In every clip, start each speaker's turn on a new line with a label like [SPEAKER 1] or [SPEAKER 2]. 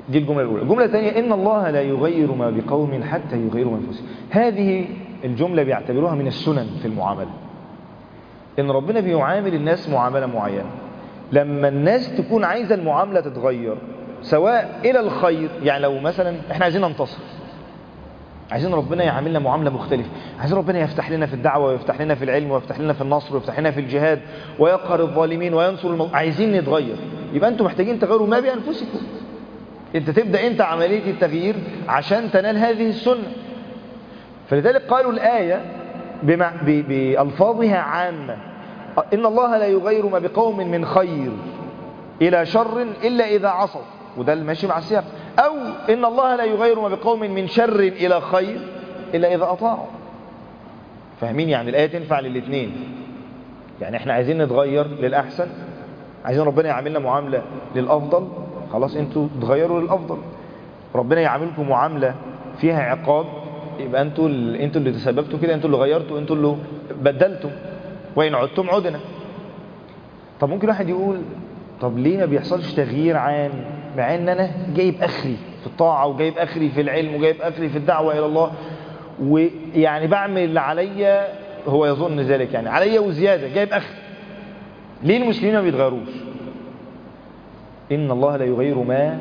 [SPEAKER 1] دي الجملة الأولى الجملة الثانية إن الله لا يغير ما بقوم حتى يغيروا ما أنفسهم هذه الجملة بيعتبروها من السنن في المعاملة إن ربنا بيعامل الناس معاملة معينة لما الناس تكون عايزة المعاملة تتغير سواء إلى الخير يعني لو مثلا إحنا عايزين ننتصر عايزين ربنا يعاملنا معاملة مختلفة عايزين ربنا يفتح لنا في الدعوة ويفتح لنا في العلم ويفتح لنا في النصر ويفتح لنا في الجهاد ويقهر الظالمين وينصر المو... عايزين نتغير يبقى أنتم محتاجين تغيروا ما بأنفسكم أنت تبدأ أنت عملية التغيير عشان تنال هذه السنة فلذلك قالوا الآية بمع... ب... بألفاظها عامة إن الله لا يغير ما بقوم من خير إلى شر إلا إذا عصوا وده الماشي مع السياق أو إن الله لا يغير ما بقوم من شر إلى خير إلا إذا أطاعوا فاهمين يعني الآية تنفع للاثنين يعني احنا عايزين نتغير للأحسن عايزين ربنا يعاملنا معاملة للأفضل خلاص انتوا تغيروا للأفضل ربنا يعاملكم معاملة فيها عقاب يبقى انتوا اللي انتوا اللي تسببتوا كده انتوا اللي غيرتوا انتوا اللي بدلتوا وإن عدتم عدنا طب ممكن واحد يقول طب ليه ما بيحصلش تغيير عام مع ان انا جايب اخري في الطاعة وجايب اخري في العلم وجايب اخري في الدعوة الى الله ويعني بعمل اللي عليا هو يظن ذلك يعني عليا وزيادة جايب اخري ليه المسلمين ما بيتغيروش ان الله لا يغير ما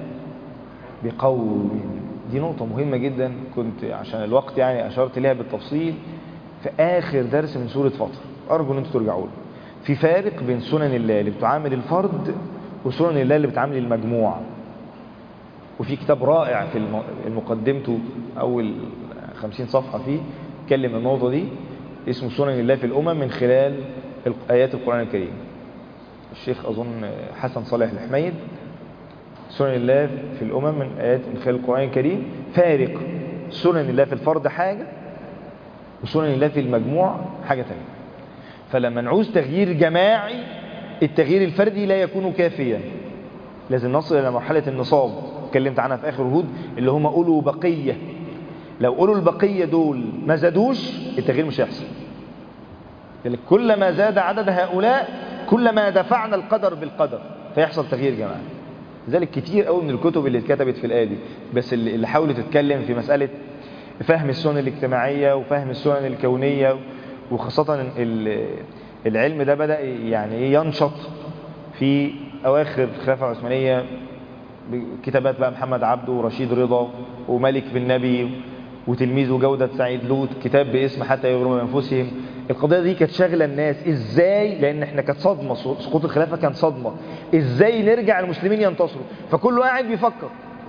[SPEAKER 1] بقوم دي نقطة مهمة جدا كنت عشان الوقت يعني اشرت لها بالتفصيل في اخر درس من سورة فطر ارجو ان انتوا ترجعوا له في فارق بين سنن الله اللي بتعامل الفرد وسنن الله اللي بتعامل المجموعة وفي كتاب رائع في المقدمته أول خمسين صفحة فيه اتكلم النقطة دي اسمه سنن الله في الأمم من خلال آيات القرآن الكريم الشيخ أظن حسن صالح الحميد سنن الله في الأمم من آيات من خلال القرآن الكريم فارق سنن الله في الفرد حاجة وسنن الله في المجموع حاجة تانية فلما نعوز تغيير جماعي التغيير الفردي لا يكون كافيا لازم نصل إلى مرحلة النصاب اتكلمت عنها في آخر هود اللي هم أولو بقية لو أولو البقية دول ما زادوش التغيير مش هيحصل يعني كلما زاد عدد هؤلاء كلما دفعنا القدر بالقدر فيحصل تغيير جماعي لذلك كتير قوي من الكتب اللي اتكتبت في الآية دي بس اللي حاولت تتكلم في مسألة فهم السنن الاجتماعية وفهم السنن الكونية وخاصة العلم ده بدأ يعني ينشط في أواخر الخلافة العثمانية كتابات بقى محمد عبده ورشيد رضا وملك بن نبي وتلميذه جودة سعيد لوط كتاب باسم حتى يغرموا أنفسهم القضية دي كانت شاغلة الناس ازاي لان احنا كانت صدمة سقوط الخلافة كان صدمة ازاي نرجع المسلمين ينتصروا فكله قاعد بيفكر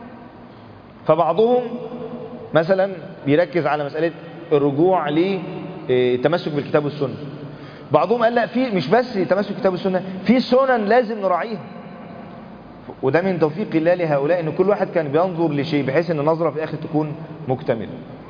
[SPEAKER 1] فبعضهم مثلا بيركز على مسألة الرجوع للتمسك بالكتاب والسنة بعضهم قال لا في مش بس تمسك كتاب السنة في سنن لازم نراعيها وده من توفيق الله لهؤلاء ان كل واحد كان بينظر لشيء بحيث ان النظرة في الاخر تكون مكتملة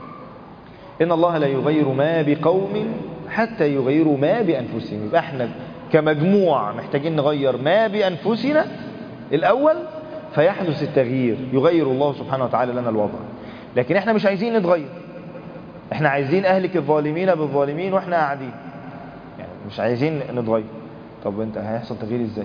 [SPEAKER 1] ان الله لا يغير ما بقوم حتى يغيروا ما بانفسهم يبقى احنا كمجموعة محتاجين نغير ما بانفسنا الاول فيحدث التغيير يغير الله سبحانه وتعالى لنا الوضع لكن احنا مش عايزين نتغير احنا عايزين اهلك الظالمين بالظالمين واحنا قاعدين يعني مش عايزين نتغير طب انت هيحصل تغيير ازاي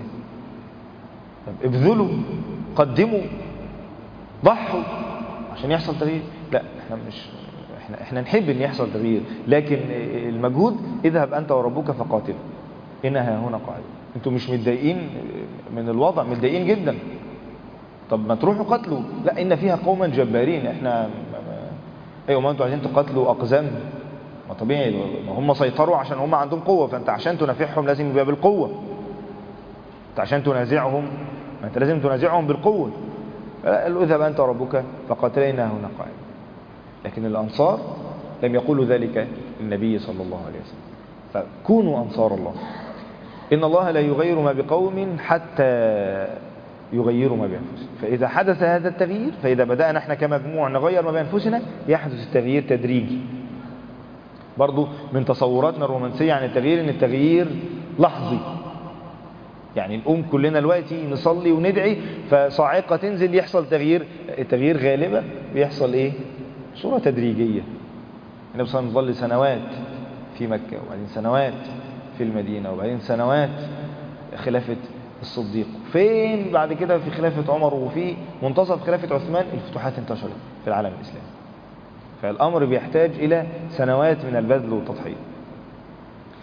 [SPEAKER 1] طب ابذلوا قدموا ضحوا عشان يحصل تغيير لا احنا مش احنا احنا نحب ان يحصل تغيير لكن المجهود اذهب انت وربك فقاتل انها هنا قاعده انتوا مش متضايقين من الوضع متضايقين جدا طب ما تروحوا قتلوا لا ان فيها قوما جبارين احنا ايوه ما انتوا عايزين تقاتلوا اقزام ما طبيعي ما هم سيطروا عشان هم عندهم قوه فانت عشان تنافعهم لازم يبقى بالقوه انت عشان تنازعهم ما انت لازم تنازعهم بالقوه قالوا اذهب انت وربك فقاتلا انها هنا قاعده لكن الانصار لم يقولوا ذلك النبي صلى الله عليه وسلم فكونوا انصار الله ان الله لا يغير ما بقوم حتى يغيروا ما بأنفسهم فإذا حدث هذا التغيير فإذا بدأنا احنا كمجموع نغير ما بأنفسنا يحدث التغيير تدريجي برضو من تصوراتنا الرومانسية عن التغيير ان التغيير لحظي يعني نقوم كلنا دلوقتي نصلي وندعي فصاعقة تنزل يحصل تغيير التغيير غالبا بيحصل ايه صورة تدريجية النبي صلى الله عليه وسلم ظل سنوات في مكة وبعدين سنوات في المدينة وبعدين سنوات خلافة الصديق فين بعد كده في خلافة عمر وفي منتصف خلافة عثمان الفتوحات انتشرت في العالم الإسلامي فالأمر بيحتاج إلى سنوات من البذل والتضحية